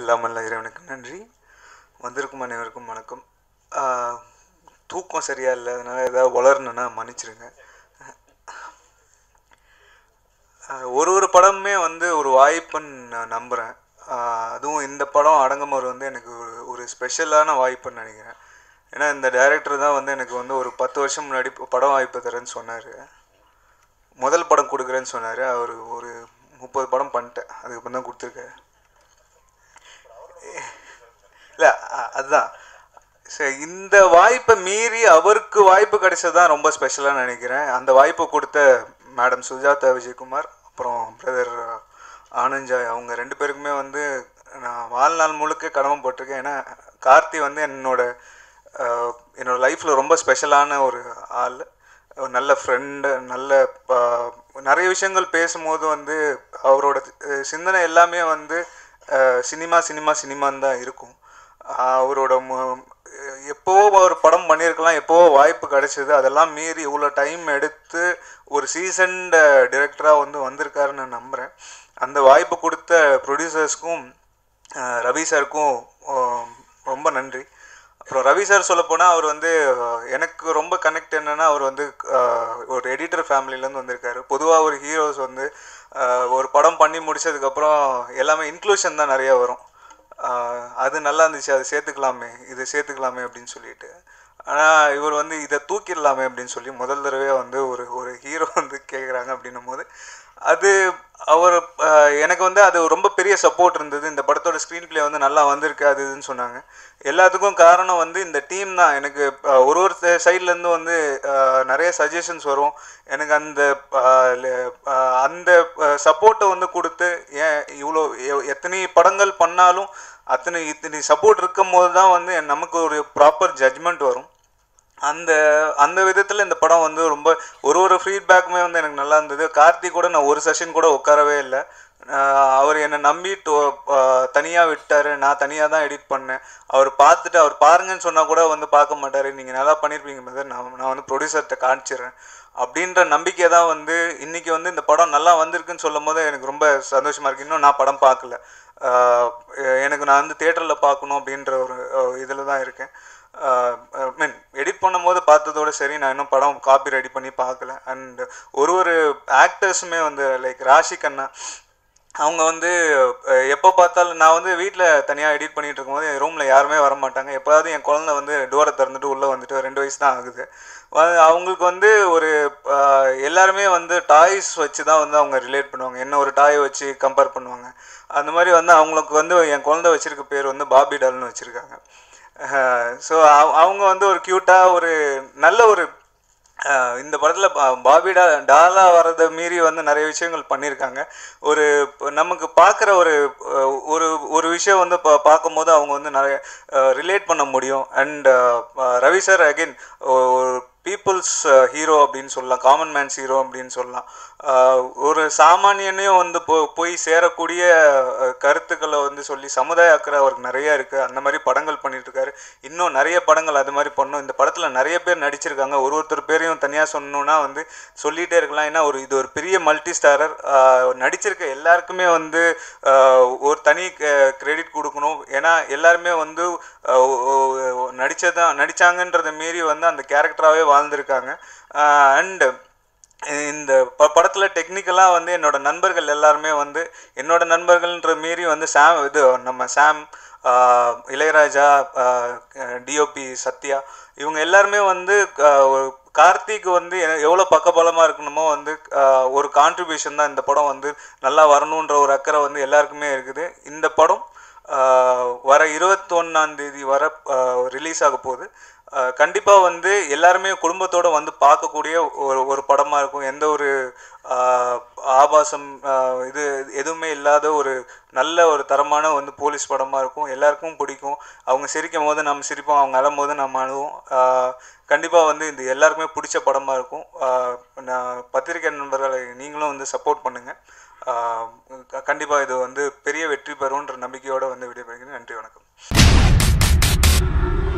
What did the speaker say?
எல்லாம் வல்ல இறைவனுக்கு நன்றி வந்திருக்கும் அனைவருக்கும் வணக்கம் ஆஹ், தூக்கம் சரியா இல்லை அதனால ஏதாவது வளரணுன்னா மன்னிச்சிருங்க ஆஹ், ஒரு ஒரு படமுமே வந்து ஒரு வாய்ப்புன்னு நான் நம்புகிறேன் அதுவும் இந்த படம் அடங்குமோர் வந்து எனக்கு ஒரு ஒரு ஸ்பெஷலான வாய்ப்புன்னு நினைக்கிறேன் ஏன்னா இந்த டைரக்டர் தான் வந்து எனக்கு வந்து ஒரு பத்து வருஷம் முன்னாடி படம் வாய்ப்பு தரேன்னு சொன்னார் முதல் படம் கொடுக்குறேன்னு சொன்னார் அவர் ஒரு முப்பது படம் பண்ணிட்டேன் அதுக்கப்புறம் தான் கொடுத்துருக்காரு இல்லை அதுதான் சரி இந்த வாய்ப்பை மீறி அவருக்கு வாய்ப்பு கிடைச்சது தான் ரொம்ப ஸ்பெஷலாக நினைக்கிறேன் அந்த வாய்ப்பை கொடுத்த மேடம் சுஜாதா விஜயகுமார் அப்புறம் பிரதர் ஆனஞ்சாய் அவங்க ரெண்டு பேருக்குமே வந்து நான் வாழ்நாள் முழுக்க கடமைப்பட்டிருக்கேன் ஏன்னா கார்த்தி வந்து என்னோட அஹ், என்னோட லைஃப்பில் ரொம்ப ஸ்பெஷலான ஒரு ஆள் ஒரு நல்ல ஃப்ரெண்டு நல்ல ப- நிறைய விஷயங்கள் பேசும்போது வந்து அவரோட அஹ், சிந்தனை எல்லாமே வந்து அஹ், சினிமா சினிமா சினிமான்னு தான் இருக்கும் ஆஹ் அவரோட மு- எப்போவோ ஒரு படம் பண்ணியிருக்கலாம் எப்போவோ வாய்ப்பு கிடைச்சது அதெல்லாம் மீறி இவ்வளோ டைம் எடுத்து ஒரு சீசன்ட் டிரெக்டராக வந்து வந்திருக்காருன்னு நான் நம்புகிறேன் அந்த வாய்ப்பு கொடுத்த ப்ரொடியூசர்ஸ்க்கும் ரவி சாருக்கும் ஆஹ் ரொம்ப நன்றி அப்புறம் ரவி சார் சொல்லப்போனால் அவர் வந்து ஆஹ் எனக்கு ரொம்ப கனெக்ட் என்னன்னா அவர் வந்து ஆஹ் ஒரு எடிட்டர் ஃபேமிலியிலேருந்து வந்திருக்காரு பொதுவாக ஒரு ஹீரோஸ் வந்து ஆஹ் ஒரு படம் பண்ணி முடிச்சதுக்கப்புறம் எல்லாமே இன்க்ளூஷன் தான் நிறைய வரும் ஆஹ் அது நல்லா இருந்துச்சு அதை சேர்த்துக்கலாமே இதை சேர்த்துக்கலாமே அப்படின்னு சொல்லிட்டு ஆனால் இவர் வந்து இதை தூக்கிடலாமே அப்படின்னு சொல்லி முதல் தடவையாக வந்து ஒரு ஒரு ஹீரோ வந்து கேட்குறாங்க அப்படின்னும் போது அது அவர் ஆஹ் எனக்கு வந்து அது ரொம்ப பெரிய சப்போர்ட் இருந்தது இந்த படத்தோட ஸ்க்ரீன் ப்ளே வந்து நல்லா வந்திருக்கு அது இதுன்னு சொன்னாங்க எல்லாத்துக்கும் காரணம் வந்து இந்த டீம் தான் எனக்கு ஆஹ் ஒரு ஒரு சைட்லேருந்து வந்து ஆஹ் நிறைய சஜஷன்ஸ் வரும் எனக்கு அந்த ஆஹ் ல- ஆஹ் அந்த சப்போர்ட்டை வந்து கொடுத்து ஏன் இவ்வளோ எ- எத்தனை படங்கள் பண்ணாலும் அத்தனை இத்தனை சப்போர்ட் இருக்கும் போது தான் வந்து நமக்கு ஒரு ப்ராப்பர் ஜட்ஜ்மெண்ட் வரும் அந்த அந்த விதத்தில் இந்த படம் வந்து ரொம்ப ஒரு ஒரு ஃபீட்பேக்குமே வந்து எனக்கு நல்லா இருந்தது கார்த்திக் கூட நான் ஒரு செஷன் கூட உட்காரவே இல்லை ஆஹ் அவர் என்னை நம்பி தனியாக விட்டார் நான் தனியாக தான் எடிட் பண்ணேன் அவர் பார்த்துட்டு அவர் பாருங்கன்னு சொன்னால் கூட வந்து பார்க்க மாட்டார் நீங்கள் நல்லா பண்ணியிருப்பீங்க மதர் நான் நான் வந்து ப்ரொடியூசர்கிட்ட காமிச்சிடுறேன் அப்படின்ற நம்பிக்கை தான் வந்து இன்னைக்கு வந்து இந்த படம் நல்லா வந்திருக்குன்னு சொல்லும் போது எனக்கு ரொம்ப சந்தோஷமாக இருக்கு இன்னும் நான் படம் பார்க்கல ஆஹ் எனக்கு நான் வந்து தேட்டரில் பார்க்கணும் அப்படின்ற ஒரு இதில் தான் இருக்கேன் மீன் எடிட் பண்ணும்போது பார்த்ததோட சரி நான் இன்னும் படம் காப்பி ரெடி பண்ணி பார்க்கல அண்ட் ஒரு ஒரு ஆக்டர்ஸுமே வந்து லைக் ராஷி கண்ணா அவங்க வந்து அஹ், எப்போ பார்த்தாலும் நான் வந்து வீட்டில் தனியாக எடிட் பண்ணிட்டு இருக்கும்போது என் ரூமில் யாருமே வர மாட்டாங்க எப்போதாவது என் குழந்தை வந்து டோரை திறந்துட்டு உள்ளே வந்துட்டு ரெண்டு வயசு தான் ஆகுது வ- அவங்களுக்கு வந்து ஒரு அஹ், எல்லாருமே வந்து டாய்ஸ் வச்சு தான் வந்து அவங்க ரிலேட் பண்ணுவாங்க என்ன ஒரு டாய் வச்சு கம்பேர் பண்ணுவாங்க அந்த மாதிரி வந்து அவங்களுக்கு வந்து என் குழந்தை வச்சிருக்க பேர் வந்து பாபி டால்னு வச்சுருக்காங்க ஸோ அவங்க வந்து ஒரு க்யூட்டாக ஒரு நல்ல ஒரு அஹ் இந்த படத்தில் பாபி டா டாலா வர்றதை மீறி வந்து நிறைய விஷயங்கள் பண்ணியிருக்காங்க ஒரு ப- நமக்கு பார்க்குற ஒரு அஹ், ஒரு ஒரு விஷயம் வந்து பா பார்க்கும்போது அவங்க வந்து நிறைய ரிலேட் பண்ண முடியும் அண்ட் ரவி சார் அகைன் ஒரு பீப்புள்ஸ் ஹீரோ அப்படின்னு சொல்லலாம் காமன் மேன்ஸ் ஹீரோ அப்படின்னு சொல்லலாம் அஹ், ஒரு சாமானியனையும் வந்து போ போய் சேரக்கூடிய அஹ், கருத்துக்களை வந்து சொல்லி சமுதாய அக்கறை அவருக்கு நிறைய இருக்குது அந்த மாதிரி படங்கள் பண்ணிட்டு இருக்காரு இன்னும் நிறைய படங்கள் அது மாதிரி பண்ணும் இந்த படத்தில் நிறைய பேர் நடிச்சிருக்காங்க ஒரு ஒருத்தர் பேரையும் தனியாக சொல்லணும்னா வந்து சொல்லிகிட்டே இருக்கலாம் ஏன்னா ஒரு இது ஒரு பெரிய மல்டி ஸ்டாரர் நடிச்சிருக்க எல்லாருக்குமே வந்து ஆஹ், ஒரு தனி கிரெடிட் கொடுக்கணும் ஏன்னா எல்லாருமே வந்து நடிச்சதான் நடிச்சாங்கன்றதை மீறி வந்து அந்த கேரக்டராகவே வாழ்ந்திருக்காங்க அண்டு இந்த ப படத்தில் டெக்னிக்கலாக வந்து என்னோட நண்பர்கள் எல்லாருமே வந்து என்னோட நண்பர்கள்ன்ற மீறி வந்து சாம் இது நம்ம சாம் ஆஹ், இளையராஜா டிஓபி சத்யா இவங்க எல்லாருமே வந்து ஆஹ், ஒரு கார்த்திக் வந்து எ- எவ்வளோ பக்கபலமாக இருக்கணுமோ வந்து ஆஹ், ஒரு கான்ட்ரிபியூஷன் தான் இந்த படம் வந்து நல்லா வரணுன்ற ஒரு அக்கறை வந்து எல்லாருக்குமே இருக்குது இந்த படம் ஆஹ், வர இருபத்தொன்னாம் தேதி வர ரிலீஸ் ஆக போகுது கண்டிப்பாக வந்து எல்லாருமே குடும்பத்தோடு வந்து பார்க்கக்கூடிய ஒரு ஒரு படமாக இருக்கும் எந்த ஒரு ஆஹ், ஆபாசம் ஆஹ், இது எதுவுமே இல்லாத ஒரு நல்ல ஒரு தரமான வந்து போலீஸ் படமாக இருக்கும் எல்லாருக்கும் பிடிக்கும் அவங்க சிரிக்கும் போது நம்ம சிரிப்போம் அவங்க அழும் போது நம்ம அழுவோம் கண்டிப்பாக வந்து இது எல்லாருக்குமே பிடிச்ச படமாக இருக்கும் ஆஹ், நான் பத்திரிகை நண்பர்களை நீங்களும் வந்து சப்போர்ட் பண்ணுங்கள் கண்டிப்பாக இது வந்து பெரிய வெற்றி பெறும்ன்ற நம்பிக்கையோடு வந்து விடைபெறுகிறேன் நன்றி வணக்கம்